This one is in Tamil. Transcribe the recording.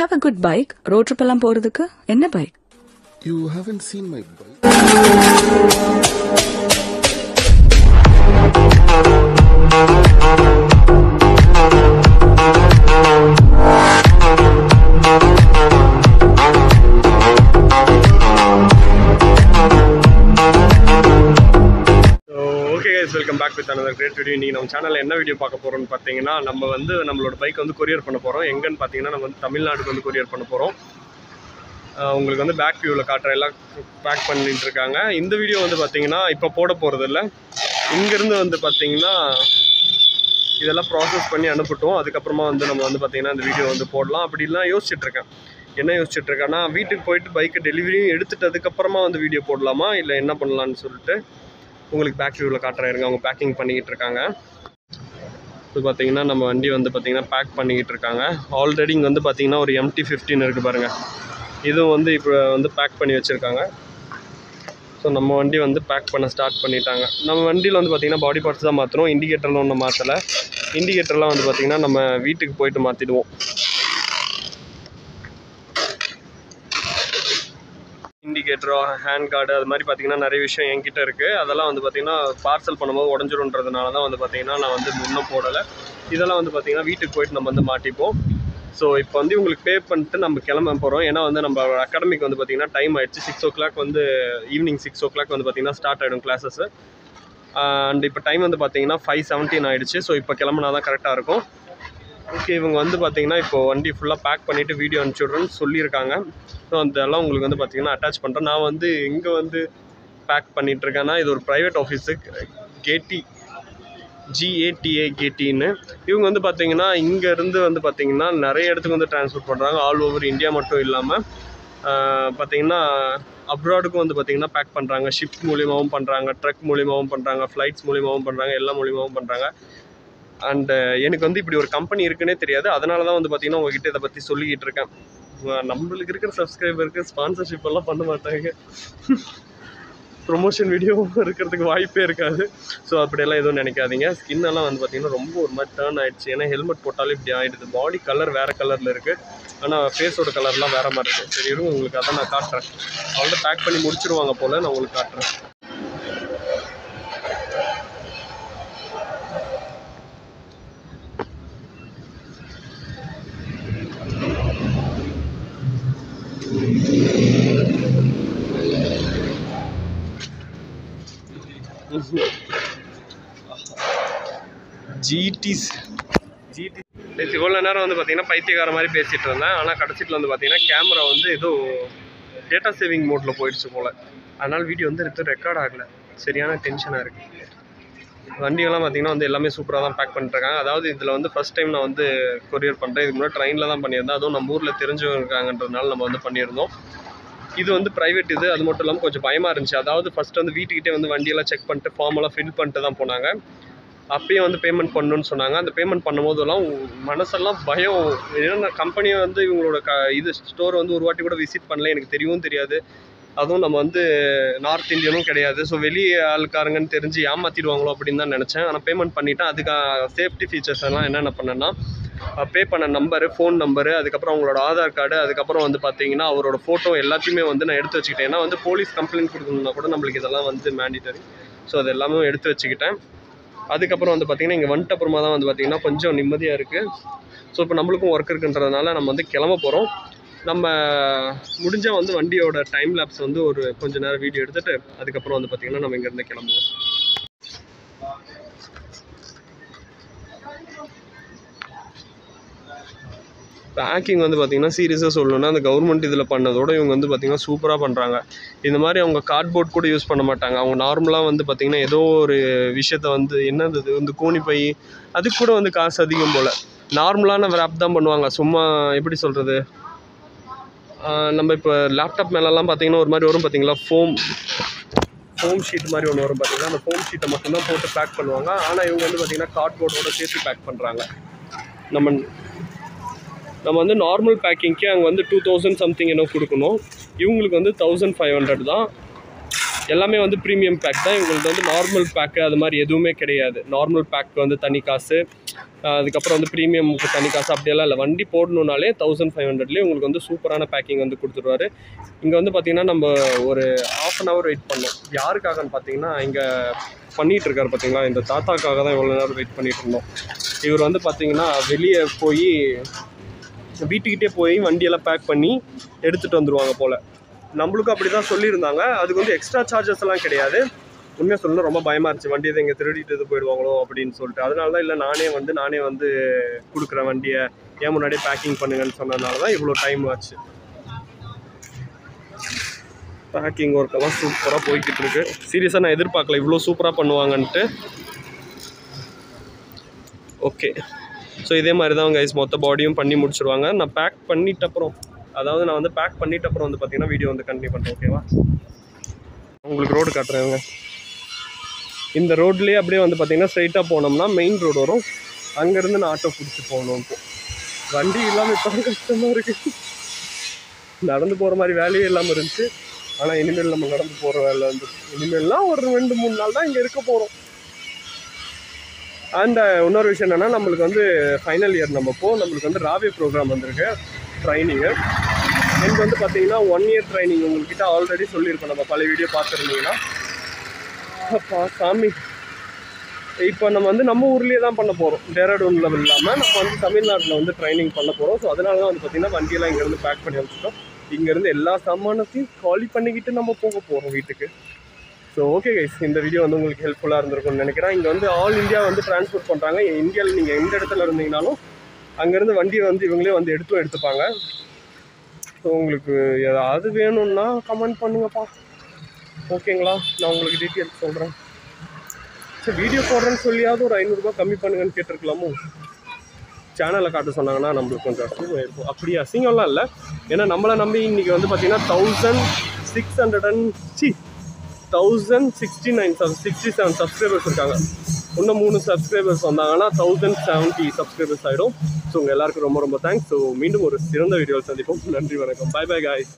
Have a good bike road trip எல்லாம் போறதுக்கு என்ன bike You haven't seen my bike. So okay guys welcome back with another great video இன்றைக்கி நம்ம சேனலில் என்ன வீடியோ பார்க்க போகிறோம்னு பார்த்தீங்கன்னா நம்ம வந்து நம்மளோட பைக் வந்து கொரியர் பண்ண போகிறோம் எங்கன்னு பார்த்தீங்கன்னா நம்ம வந்து தமிழ்நாடுக்கு வந்து கொரியர் பண்ண போகிறோம் உங்களுக்கு வந்து பேக் வியூவில் காட்டுற எல்லாம் பேக் பண்ணிட்டு இருக்காங்க இந்த வீடியோ வந்து பார்த்தீங்கன்னா இப்போ போட போகிறது இல்லை இங்கேருந்து வந்து பார்த்தீங்கன்னா இதெல்லாம் ப்ராசஸ் பண்ணி அனுப்பிட்டோம் அதுக்கப்புறமா வந்து நம்ம வந்து பார்த்தீங்கன்னா இந்த வீடியோ வந்து போடலாம் அப்படிலாம் யோசிச்சுட்டு இருக்கேன் என்ன யோசிச்சுட்டு இருக்கேன்னா வீட்டுக்கு போயிட்டு பைக்கை டெலிவரியும் எடுத்துட்டதுக்கப்புறமா வந்து வீடியோ போடலாமா இல்லை என்ன பண்ணலான்னு சொல்லிட்டு உங்களுக்கு பேக் வியூவில் காட்டுறேன் இருங்க அவங்க பேக்கிங் பண்ணிக்கிட்டு இருக்காங்க இப்போ பார்த்தீங்கன்னா நம்ம வண்டி வந்து பார்த்தீங்கன்னா பேக் பண்ணிக்கிட்டு இருக்காங்க ஆல்ரெடி இங்கே வந்து பார்த்தீங்கன்னா ஒரு எம்டி ஃபிஃப்டின் இருக்குது பாருங்கள் இதுவும் வந்து இப்போ வந்து பேக் பண்ணி வச்சுருக்காங்க ஸோ நம்ம வண்டி வந்து பேக் பண்ண ஸ்டார்ட் பண்ணிட்டாங்க நம்ம வண்டியில் வந்து பார்த்திங்கன்னா பாடி பார்ட்ஸ் தான் மாற்றுறோம் இண்டிகேட்டரில் ஒன்றும் மாற்றலை இண்டிகேட்டர்லாம் வந்து பார்த்திங்கன்னா நம்ம வீட்டுக்கு போயிட்டு மாற்றிடுவோம் இண்டிகேட்டரோ ஹேண்ட் கார்டு அது மாதிரி பார்த்தீங்கன்னா நிறைய விஷயம் என்கிட்ட இருக்குது அதெல்லாம் வந்து பார்த்தீங்கன்னா பார்சல் பண்ணும்போது உடஞ்சிருன்றதுனால தான் வந்து பார்த்தீங்கன்னா நான் வந்து முன்னும் போடலை இதெல்லாம் வந்து பார்த்தீங்கன்னா வீட்டுக்கு போயிட்டு நம்ம வந்து மாட்டிப்போம் ஸோ இப்போ வந்து உங்களுக்கு பே பண்ணிட்டு நம்ம கிளம்ப போகிறோம் ஏன்னா வந்து நம்ம அகாடமிக் வந்து பார்த்தீங்கன்னா டைம் ஆயிடுச்சு சிக்ஸ் ஓ கிளாக் வந்து ஈவினிங் சிக்ஸ் ஓ கிளாக் வந்து பார்த்தீங்கன்னா ஸ்டார்ட் ஆகிடும் கிளாஸஸ் அண்ட் இப்போ டைம் வந்து பார்த்தீங்கன்னா ஃபைவ் செவன்டீன் ஆயிடுச்சு ஸோ இப்போ கிளம்புனா தான் கரெக்டாக இருக்கும் ஓகே இவங்க வந்து பார்த்தீங்கன்னா இப்போ வண்டி ஃபுல்லாக பேக் பண்ணிவிட்டு வீடியோ அனுப்பிச்சுட்றேன்னு சொல்லியிருக்காங்க ஸோ அதெல்லாம் உங்களுக்கு வந்து பார்த்தீங்கன்னா அட்டாச் பண்ணுறேன் நான் வந்து இங்கே வந்து பேக் பண்ணிட்டு இருக்கேன்னா இது ஒரு ப்ரைவேட் ஆஃபீஸு கேடி ஜிஏடிஏ கேட்டின்னு இவங்க வந்து பார்த்தீங்கன்னா இங்கேருந்து வந்து பார்த்தீங்கன்னா நிறைய இடத்துக்கு வந்து ட்ரான்ஸ்போர்ட் பண்ணுறாங்க ஆல் ஓவர் இந்தியா மட்டும் இல்லாமல் பார்த்தீங்கன்னா அப்ராடுக்கும் வந்து பார்த்தீங்கன்னா பேக் பண்ணுறாங்க ஷிப் மூலியமாகவும் பண்ணுறாங்க ட்ரக் மூலியமாகவும் பண்ணுறாங்க ஃப்ளைட்ஸ் மூலியமாகவும் பண்ணுறாங்க எல்லா மூலியமாகவும் பண்ணுறாங்க அண்டு எனக்கு வந்து இப்படி ஒரு கம்பெனி இருக்குன்னே தெரியாது அதனால தான் வந்து பார்த்தீங்கன்னா உங்ககிட்ட இதை பற்றி சொல்லிக்கிட்டு இருக்கேன் அஹ் நம்மளுக்கு இருக்கிற சப்ஸ்கிரைபருக்கு ஸ்பான்சர்ஷிப் எல்லாம் பண்ண மாட்டாங்க ப்ரொமோஷன் வீடியோ இருக்கிறதுக்கு வாய்ப்பே இருக்காது ஸோ அப்படியெல்லாம் எதுவும் நினைக்காதீங்க ஸ்கின் எல்லாம் வந்து பார்த்தீங்கன்னா ரொம்ப ஒரு மாதிரி டேர்ன் ஆயிடுச்சு ஏன்னா ஹெல்மெட் போட்டாலே இப்படி ஆயிடுது பாடி கலர் வேறு கலரில் இருக்குது ஆனால் ஃபேஸோட கலர்லாம் வேறு மாதிரி இருக்குது சரி இருங்க உங்களுக்கு அதை நான் காட்டுறேன் அவங்கள்ட்ட பேக் பண்ணி முடிச்சிருவாங்க போல் நான் உங்களுக்கு காட்டுறேன் ஜிடிஸ் ஜிடி இவ்வளோ நேரம் வந்து பார்த்தீங்கன்னா பைத்தியக்கார மாதிரி பேசிகிட்டு இருந்தேன் ஆனால் கடைசியில் வந்து பார்த்தீங்கன்னா கேமரா வந்து ஏதோ டேட்டா சேவிங் மோட்டில் போயிடுச்சு போல் அதனால் வீடியோ வந்து எடுத்து ரெக்கார்ட் ஆகலை சரியான டென்ஷனாக இருக்குது வண்டியெல்லாம் பார்த்தீங்கன்னா வந்து எல்லாமே சூப்பராக தான் பேக் பண்ணிட்டுருக்காங்க அதாவது இதில் வந்து ஃபஸ்ட் டைம் நான் வந்து கொரியர் பண்ணுறேன் இதுக்கு முன்னாடி ட்ரெயினில் தான் பண்ணியிருந்தேன் அதுவும் நம்ம ஊரில் தெரிஞ்சவங்க இருக்காங்கன்றதுனால நம்ம வந்து பண்ணியிருந்தோம் இது வந்து ப்ரைவேட் இது அது மட்டும் இல்லாமல் கொஞ்சம் பயமாக இருந்துச்சு அதாவது ஃபஸ்ட் வந்து வீட்டுக்கிட்டே வந்து வண்டியெல்லாம் செக் பண்ணிட்டு ஃபார்மெல்லாம் ஃபில் பண்ணிட்டு தான் போனாங்க அப்பயும் வந்து பேமெண்ட் பண்ணணும்னு சொன்னாங்க அந்த பேமெண்ட் பண்ணும்போதெல்லாம் மனசெல்லாம் பயம் ஏன்னா கம்பெனியை வந்து இவங்களோட க இது ஸ்டோர் வந்து ஒரு வாட்டி கூட விசிட் பண்ணல எனக்கு தெரியவும் தெரியாது அதுவும் நம்ம வந்து நார்த் இந்தியனும் கிடையாது ஸோ வெளி ஆள்காரங்கன்னு தெரிஞ்சு ஏமாற்றிடுவாங்களோ அப்படின்னு தான் நினச்சேன் ஆனால் பேமெண்ட் பண்ணிவிட்டேன் அதுக்கு சேஃப்டி ஃபீச்சர்ஸ் எல்லாம் என்னென்ன பண்ணேன்னா பே பண்ண நம்பரு ஃபோன் நம்பரு அதுக்கப்புறம் அவங்களோட ஆதார் கார்டு அதுக்கப்புறம் வந்து பார்த்தீங்கன்னா அவரோட ஃபோட்டோ எல்லாத்தையுமே வந்து நான் எடுத்து வச்சுக்கிட்டேன் ஏன்னா வந்து போலீஸ் கம்ப்ளைண்ட் கொடுக்கணும்னா கூட நம்மளுக்கு இதெல்லாம் வந்து மேண்டிட்டரி ஸோ அது எல்லாமே எடுத்து வச்சுக்கிட்டேன் அதுக்கப்புறம் வந்து பார்த்திங்கன்னா இங்கே வந்துட்ட அப்புறமா தான் வந்து பார்த்திங்கன்னா கொஞ்சம் நிம்மதியாக இருக்குது ஸோ இப்போ நம்மளுக்கும் ஒர்க் இருக்குன்றதுனால நம்ம வந்து கிளம்ப போகிறோம் நம்ம முடிஞ்சால் வந்து வண்டியோட டைம் லேப்ஸ் வந்து ஒரு கொஞ்ச நேரம் வீடியோ எடுத்துகிட்டு அதுக்கப்புறம் வந்து பார்த்திங்கன்னா நம்ம இங்கேருந்து கிளம்புவோம் பேக்கிங் வந்து பார்த்திங்கன்னா சீரியஸாக சொல்லணும்னா அந்த கவர்மெண்ட் இதில் பண்ணதோட இவங்க வந்து பார்த்திங்கன்னா சூப்பராக பண்ணுறாங்க இந்த மாதிரி அவங்க கார்ட்போர்ட் கூட யூஸ் பண்ண மாட்டாங்க அவங்க நார்மலாக வந்து பார்த்திங்கன்னா ஏதோ ஒரு விஷயத்த வந்து என்னது இது வந்து கோணி பை அதுக்கு கூட வந்து காசு அதிகம் போல் நார்மலான ரேப் தான் பண்ணுவாங்க சும்மா எப்படி சொல்கிறது நம்ம இப்போ லேப்டாப் மேலெல்லாம் பார்த்தீங்கன்னா ஒரு மாதிரி வரும் பார்த்தீங்களா ஃபோம் ஃபோம் ஷீட் மாதிரி ஒன்று வரும் பார்த்தீங்கன்னா அந்த ஃபோம் ஷீட்டை மட்டும்தான் போட்டு பேக் பண்ணுவாங்க ஆனால் இவங்க வந்து பார்த்திங்கன்னா கார்ட்போர்டோட சேர்த்து பேக் பண்ணுறாங்க நம்ம நம்ம வந்து நார்மல் பேக்கிங்க்கு அங்கே வந்து டூ தௌசண்ட் சம்திங் என்ன கொடுக்கணும் இவங்களுக்கு வந்து தௌசண்ட் ஃபைவ் ஹண்ட்ரட் தான் எல்லாமே வந்து ப்ரீமியம் பேக் தான் இவங்களுக்கு வந்து நார்மல் பேக்கு அது மாதிரி எதுவுமே கிடையாது நார்மல் பேக் வந்து தனி காசு அதுக்கப்புறம் வந்து ப்ரீமியமுக்கு தனி காசு அப்படியெல்லாம் இல்லை வண்டி போடணுன்னாலே தௌசண்ட் ஃபைவ் ஹண்ட்ரட்லேயே உங்களுக்கு வந்து சூப்பரான பேக்கிங் வந்து கொடுத்துருவாரு இங்கே வந்து பார்த்திங்கன்னா நம்ம ஒரு ஆஃப் அன் ஹவர் வெயிட் பண்ணோம் யாருக்காகன்னு பார்த்தீங்கன்னா இங்கே பண்ணிகிட்டு இருக்காரு பார்த்தீங்களா இந்த தாத்தாக்காக தான் இவ்வளோ நேரம் வெயிட் பண்ணிட்டு இருந்தோம் இவர் வந்து பார்த்தீங்கன்னா வெளியே போய் வீட்டுக்கிட்டே போய் வண்டியெல்லாம் பேக் பண்ணி எடுத்துகிட்டு வந்துருவாங்க போல் நம்மளுக்கும் அப்படி தான் சொல்லியிருந்தாங்க அதுக்கு வந்து எக்ஸ்ட்ரா சார்ஜஸ் எல்லாம் கிடையாது உண்மையாக சொல்லணும் ரொம்ப பயமாக இருந்துச்சு வண்டி எதை இங்கே திருடிட்டு இது போயிடுவாங்களோ அப்படின்னு சொல்லிட்டு அதனால தான் இல்லை நானே வந்து நானே வந்து கொடுக்குறேன் வண்டியை ஏன் முன்னாடியே பேக்கிங் பண்ணுங்கன்னு சொன்னதுனால தான் இவ்வளோ டைம் ஆச்சு பேக்கிங் ஒர்க்கெல்லாம் சூப்பராக போய்கிட்டு இருக்கு சீரியஸாக நான் எதிர்பார்க்கல இவ்வளோ சூப்பராக பண்ணுவாங்கன்ட்டு ஓகே ஸோ இதே மாதிரி தான் கைஸ் மொத்த பாடியும் பண்ணி முடிச்சிருவாங்க நான் பேக் பண்ணிட்ட அப்புறம் அதாவது நான் வந்து பேக் பண்ணிட்ட அப்புறம் வந்து பார்த்தீங்கன்னா வீடியோ வந்து கண்டினியூ பண்ணுறேன் ஓகேவா உங்களுக்கு ரோடு காட்டுறேங்க இந்த ரோட்லேயே அப்படியே வந்து பார்த்தீங்கன்னா ஸ்ட்ரைட்டாக போனோம்னா மெயின் ரோடு வரும் அங்கேருந்து நான் ஆட்டோ பிடிச்சி போகணும் இப்போ வண்டி இல்லாமல் இப்போ கஷ்டமாக இருக்குது நடந்து போகிற மாதிரி வேலையே இல்லாமல் இருந்துச்சு ஆனால் இனிமேல் நம்ம நடந்து போகிற வேலை வந்து இனிமேல்லாம் ஒரு ரெண்டு மூணு நாள் தான் இங்கே இருக்க போகிறோம் அண்ட் இன்னொரு விஷயம் என்னென்னா நம்மளுக்கு வந்து ஃபைனல் இயர் நம்ம போ நம்மளுக்கு வந்து ராவே ப்ரோக்ராம் வந்திருக்கு ட்ரைனிங்கு எனக்கு வந்து பார்த்தீங்கன்னா ஒன் இயர் ட்ரைனிங் உங்கள்கிட்ட ஆல்ரெடி சொல்லியிருக்கோம் நம்ம பல வீடியோ பார்த்துருந்தீங்கன்னா அப்பா சாமி இப்போ நம்ம வந்து நம்ம ஊர்லேயே தான் பண்ண போகிறோம் டேராடூனில் இல்லாமல் நம்ம வந்து தமிழ்நாட்டில் வந்து ட்ரைனிங் பண்ண போகிறோம் ஸோ அதனால தான் வந்து பார்த்திங்கன்னா வண்டியெல்லாம் இங்கேருந்து பேக் பண்ணி வச்சுட்டோம் இங்கேருந்து எல்லா சாமானத்தையும் காலி பண்ணிக்கிட்டு நம்ம போக போகிறோம் வீட்டுக்கு ஸோ ஓகே கைஸ் இந்த வீடியோ வந்து உங்களுக்கு ஹெல்ப்ஃபுல்லாக இருந்திருக்கும்னு நினைக்கிறேன் இங்கே வந்து ஆல் இந்தியா வந்து டிரான்ஸ்போர்ட் பண்ணுறாங்க இந்தியாவில் நீங்கள் எந்த இடத்துல இருந்தீங்கனாலும் அங்கேருந்து வண்டியை வந்து இவங்களே வந்து எடுத்தும் எடுத்துப்பாங்க ஸோ உங்களுக்கு ஏதாவது வேணும்னா கமெண்ட் பண்ணுங்கப்பா ஓகேங்களா நான் உங்களுக்கு டீட்டெயில்ஸ் சொல்கிறேன் சரி வீடியோ போடுறேன்னு சொல்லியாவது ஒரு ஐநூறுரூபா கம்மி பண்ணுங்கன்னு கேட்டிருக்கலாமோ சேனலை காட்ட சொன்னாங்கன்னா நம்மளுக்கு கொஞ்சம் அசிங்கம் இருக்கும் அப்படி அசிங்கம்லாம் இல்லை ஏன்னா நம்மளை நம்பி இன்றைக்கி வந்து பார்த்தீங்கன்னா தௌசண்ட் சிக்ஸ் ஹண்ட்ரட் அண்ட் சி தௌசண்ட் சிக்ஸ்டி நைன் சப் சிக்ஸ்டி செவன் சப்ஸ்கிரைபர்ஸ் இருக்காங்க இன்னும் மூணு சப்ஸ்கிரைபர்ஸ் வந்தாங்கன்னா தௌசண்ட் செவன்ட்டி சப்ஸ்கிரைபர்ஸ் ஆகிடும் ஸோ உங்கள் எல்லாருக்கும் ரொம்ப ரொம்ப தேங்க்ஸ் ஸோ மீண்டும் ஒரு சிறந்த வீடியோவில் சந்திப்போம் நன்றி வணக்கம் பை பை காய்